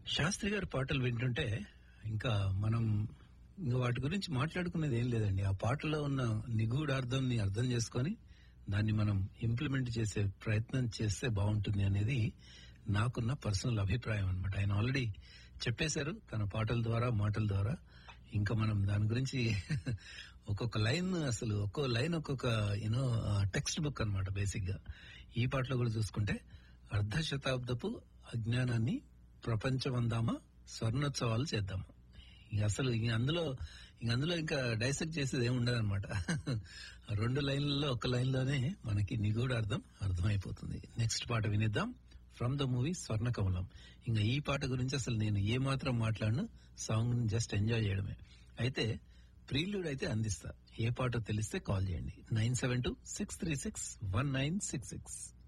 శాస్త్రి గారి పాటలు వింటుంటే ఇంకా మనం ఇంకా వాటి గురించి మాట్లాడుకునేది ఏం లేదండి ఆ పాటలో ఉన్న నిగూఢార్థంని అర్థం చేసుకొని దాన్ని మనం ఇంప్లిమెంట్ చేసే ప్రయత్నం చేస్తే బాగుంటుంది అనేది నాకున్న పర్సనల్ అభిప్రాయం అనమాట ఆయన ఆల్రెడీ చెప్పేశారు తన పాటల ద్వారా మాటల ద్వారా ఇంకా మనం దాని గురించి ఒక్కొక్క లైన్ అసలు ఒక్కో లైన్ ఒక్కొక్క యూనో టెక్స్ట్ బుక్ అనమాట బేసిక్ గా ఈ పాటలో కూడా చూసుకుంటే అర్ధ శతాబ్దపు అజ్ఞానాన్ని ప్రపంచమందామా స్వర్ణోత్సవాలు చేద్దామా ఇంక అసలు ఇంక అందులో ఇంక అందులో ఇంకా డైసెక్ట్ చేసేది ఏమి ఉండదు అనమాట రెండు లైన్లలో ఒక లైన్ లోనే మనకి నిగూఢ అర్థం అర్థమైపోతుంది నెక్స్ట్ పాట వినిద్దాం ఫ్రమ్ ద మూవీ స్వర్ణ కమలం ఇంకా ఈ పాట గురించి అసలు నేను ఏ మాత్రం మాట్లాడను సాంగ్ జస్ట్ ఎంజాయ్ చేయడమే అయితే ప్రీల్యూడ్ అయితే అందిస్తా ఏ పాటో తెలిస్తే కాల్ చేయండి nine seven two six three six one nine six six